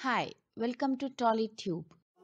Hi, welcome to TollyTube.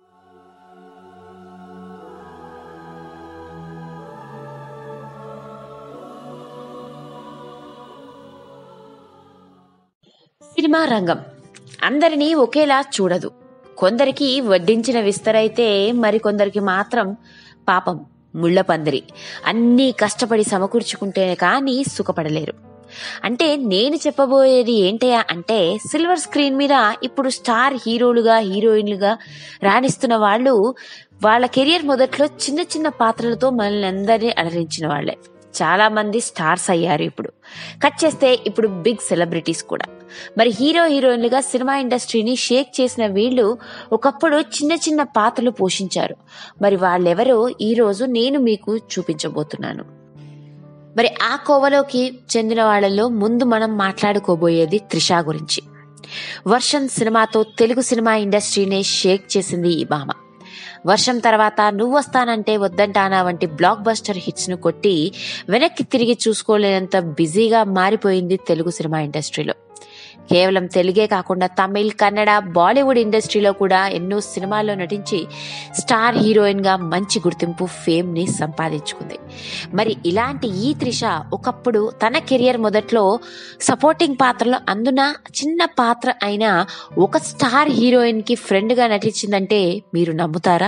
సినిమా రంగం అందరినీ ఒకేలా చూడదు కొందరికి వడ్డించిన విస్తరైతే మరికొందరికి మాత్రం పాపం ముళ్ళ పందిరి అన్నీ కష్టపడి సమకూర్చుకుంటేనే కానీ సుఖపడలేరు అంటే నేను చెప్పబోయేది ఏంటయ్యా అంటే సిల్వర్ స్క్రీన్ మీద ఇప్పుడు స్టార్ హీరోలుగా హీరోయిన్లుగా రాణిస్తున్న వాళ్ళు వాళ్ళ కెరియర్ మొదట్లో చిన్న చిన్న పాత్రలతో మనల్ని అందరినీ అలరించిన వాళ్ళే చాలా మంది స్టార్స్ అయ్యారు ఇప్పుడు కట్ చేస్తే ఇప్పుడు బిగ్ సెలబ్రిటీస్ కూడా మరి హీరో హీరోయిన్లుగా సినిమా ఇండస్ట్రీని షేక్ చేసిన వీళ్ళు ఒకప్పుడు చిన్న చిన్న పాత్రలు పోషించారు మరి వాళ్ళెవరో ఈ రోజు నేను మీకు చూపించబోతున్నాను మరి ఆ కోవలోకి చెందిన వాళ్ళలో ముందు మనం మాట్లాడుకోబోయేది త్రిష గురించి వర్షం సినిమాతో తెలుగు సినిమా ఇండస్ట్రీనే షేక్ చేసింది ఈ భామ వర్షం తర్వాత నువ్వు వస్తానంటే వద్దంటానా వంటి బ్లాక్ బస్టర్ హిట్స్ ను కొట్టి వెనక్కి తిరిగి చూసుకోలేనంత బిజీగా మారిపోయింది తెలుగు సినిమా ఇండస్ట్రీలో కేవలం తెలుగే కాకుండా తమిళ్ కన్నడ బాలీవుడ్ ఇండస్ట్రీలో కూడా ఎన్నో సినిమాల్లో నటించి స్టార్ హీరోయిన్ గా మంచి గుర్తింపు ఫేమ్ ని సంపాదించుకుంది మరి ఇలాంటి ఈ త్రిష ఒకప్పుడు తన కెరియర్ మొదట్లో సపోర్టింగ్ పాత్రలో అందున చిన్న పాత్ర అయిన ఒక స్టార్ హీరోయిన్ కి ఫ్రెండ్ గా నటించిందంటే మీరు నమ్ముతారా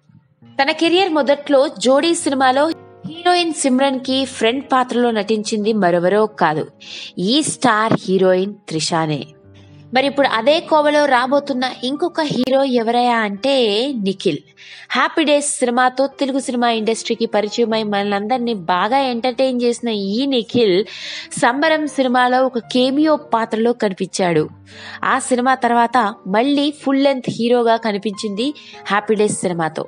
తన కెరియర్ మొదట్లో జోడీ సినిమాలో హీరోయిన్ సిమ్రన్ కి ఫ్రెండ్ పాత్రలో నటించింది మరెవరో కాదు ఈ స్టార్ హీరోయిన్ త్రిషానే మరి ఇప్పుడు అదే కోవలో రాబోతున్న ఇంకొక హీరో ఎవరయ్యా అంటే నిఖిల్ హ్యాపీ డేస్ సినిమాతో తెలుగు సినిమా ఇండస్ట్రీకి పరిచయమై మనలందరినీ బాగా ఎంటర్టైన్ చేసిన ఈ నిఖిల్ సంబరం సినిమాలో ఒక కేమియో పాత్రలో కనిపించాడు ఆ సినిమా తర్వాత మళ్ళీ ఫుల్ లెంత్ హీరోగా కనిపించింది హ్యాపీ డేస్ సినిమాతో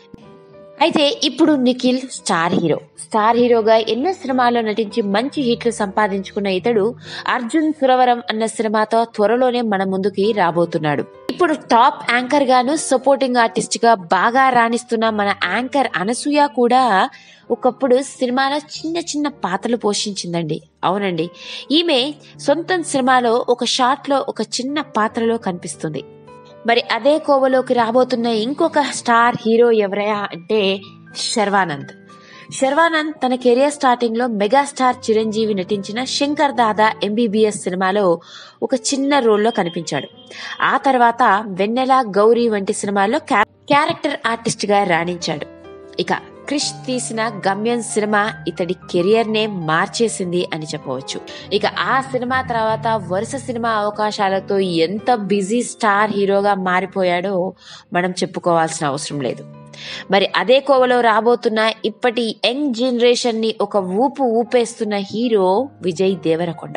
అయితే ఇప్పుడు నిఖిల్ స్టార్ హీరో స్టార్ హీరోగా ఎన్నో సినిమాల్లో నటించి మంచి హిట్లు సంపాదించుకున్న ఇతడు అర్జున్ సురవరం అన్న సినిమాతో త్వరలోనే మన ముందుకి రాబోతున్నాడు ఇప్పుడు టాప్ యాంకర్ గాను సపోర్టింగ్ ఆర్టిస్ట్ గా బాగా రాణిస్తున్న మన యాంకర్ అనసూయ కూడా ఒకప్పుడు సినిమాలో చిన్న చిన్న పాత్రలు పోషించిందండి అవునండి ఈమె సొంత సినిమాలో ఒక షాట్ లో ఒక చిన్న పాత్రలో కనిపిస్తుంది మరి అదే కోవలోకి రాబోతున్న ఇంకొక స్టార్ హీరో ఎవరయా అంటే శర్వానంద్ శర్వానంద్ తన కెరియర్ స్టార్టింగ్ లో మెగాస్టార్ చిరంజీవి నటించిన శంకర్ దాదా ఎంబీబీఎస్ సినిమాలో ఒక చిన్న రోల్లో కనిపించాడు ఆ తర్వాత వెన్నెల గౌరీ వంటి సినిమాల్లో క్యారెక్టర్ ఆర్టిస్ట్ గా రాణించాడు ఇక క్రిష్ తీసిన గమ్యం సినిమా ఇతడి కెరియర్ నే మార్చేసింది అని చెప్పవచ్చు ఇక ఆ సినిమా తర్వాత వరుస సినిమా అవకాశాలతో ఎంత బిజీ స్టార్ హీరోగా మారిపోయాడో మనం చెప్పుకోవాల్సిన అవసరం లేదు మరి అదే కోవలో రాబోతున్న ఇప్పటి యంగ్ జనరేషన్ ని ఒక ఊపు ఊపేస్తున్న hero Vijay Devarakonda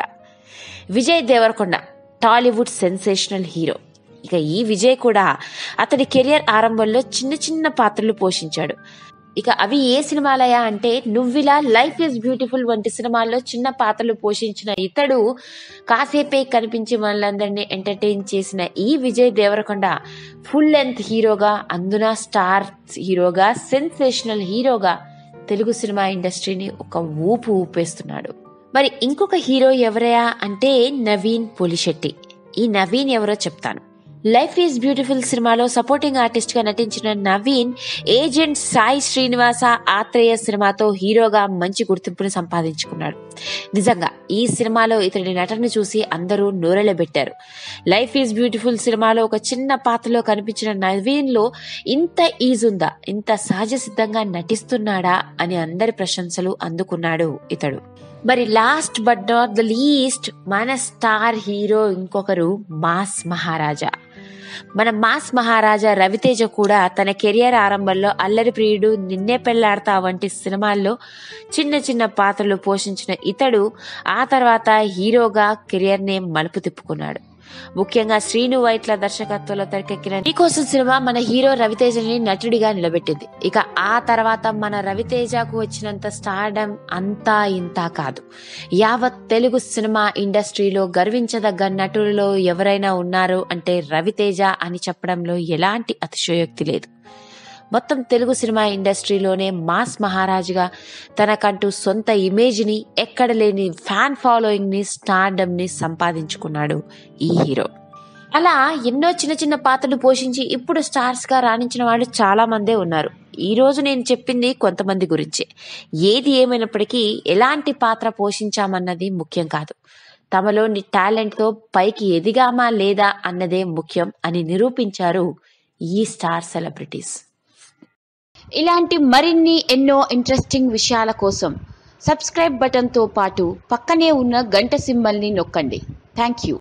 Vijay Devarakonda Tollywood sensational hero ఇక ఈ విజయ్ కూడా అతడి కెరియర్ ఆరంభంలో చిన్న చిన్న పాత్రలు పోషించాడు ఇక అవి ఏ సినిమాలయా అంటే నువ్విలా లైఫ్ ఈజ్ బ్యూటిఫుల్ వంటి సినిమాల్లో చిన్న పాత్రలు పోషించిన ఇతడు కాసేపే కనిపించి మనలందరినీ ఎంటర్టైన్ చేసిన ఈ విజయ్ దేవరకొండ ఫుల్ లెంత్ హీరోగా అందున స్టార్ హీరోగా సెన్సేషనల్ హీరోగా తెలుగు సినిమా ఇండస్ట్రీని ఒక ఊపు ఊపేస్తున్నాడు మరి ఇంకొక హీరో ఎవరయా అంటే నవీన్ పోలిశెట్టి ఈ నవీన్ ఎవరో చెప్తాను లైఫ్ ఈజ్ బ్యూటిఫుల్ సినిమాలో సపోర్టింగ్ ఆర్టిస్ట్ గా నటించిన నవీన్ ఏజెంట్ సాయి శ్రీనివాస ఆత్రేయ సినిమాతో హీరోగా మంచి గుర్తింపును సంపాదించుకున్నాడు నిజంగా ఈ సినిమాలో ఇతడి నటన చూసి అందరూ నూరెళ్ళబెట్టారు లైఫ్ ఈజ్ బ్యూటిఫుల్ సినిమాలో ఒక చిన్న పాత్రలో కనిపించిన నవీన్ లో ఇంత ఈజ్ ఉందా ఇంత సహజ సిద్ధంగా నటిస్తున్నాడా అని అందరి ప్రశంసలు అందుకున్నాడు ఇతడు మరి last but not the least మన స్టార్ హీరో ఇంకొకరు మాస్ మహారాజా మన మాస్ మహారాజా రవితేజ కూడా తన కెరియర్ ఆరంభంలో అల్లరి ప్రియుడు నిన్నే పెళ్లాడతా వంటి సినిమాల్లో చిన్న చిన్న పాత్రలు పోషించిన ఇతడు ఆ తర్వాత హీరోగా కెరియర్ నే మలుపు తిప్పుకున్నాడు ముఖ్యంగా శ్రీను వైట్ల దర్శకత్వంలో తెరకెక్కిన నీకోసం సినిమా మన హీరో రవితేజని నటుడిగా నిలబెట్టింది ఇక ఆ తర్వాత మన రవితేజకు వచ్చినంత స్టార్డమ్ అంతా ఇంతా కాదు యావత్ తెలుగు సినిమా ఇండస్ట్రీలో గర్వించదగ్గ నటులలో ఎవరైనా ఉన్నారు అంటే రవితేజ అని చెప్పడంలో ఎలాంటి అతిశయోక్తి లేదు మొత్తం తెలుగు సినిమా ఇండస్ట్రీలోనే మాస్ మహారాజుగా తనకంటూ సొంత ఇమేజ్ని ఎక్కడ లేని ఫ్యాన్ ఫాలోయింగ్ని స్టార్డమ్ని సంపాదించుకున్నాడు ఈ హీరో అలా ఎన్నో చిన్న చిన్న పాత్రలు పోషించి ఇప్పుడు స్టార్స్ గా రాణించిన వాళ్ళు చాలా మందే ఉన్నారు ఈ రోజు నేను చెప్పింది కొంతమంది గురించే ఏది ఏమైనప్పటికీ ఎలాంటి పాత్ర పోషించామన్నది ముఖ్యం కాదు తమలోని టాలెంట్తో పైకి ఎదిగామా లేదా అన్నదే ముఖ్యం అని నిరూపించారు ఈ స్టార్ సెలబ్రిటీస్ ఇలాంటి మరిన్ని ఎన్నో ఇంట్రెస్టింగ్ విషయాల కోసం సబ్స్క్రైబ్ బటన్తో పాటు పక్కనే ఉన్న గంట సింబల్ని నొక్కండి థ్యాంక్ యూ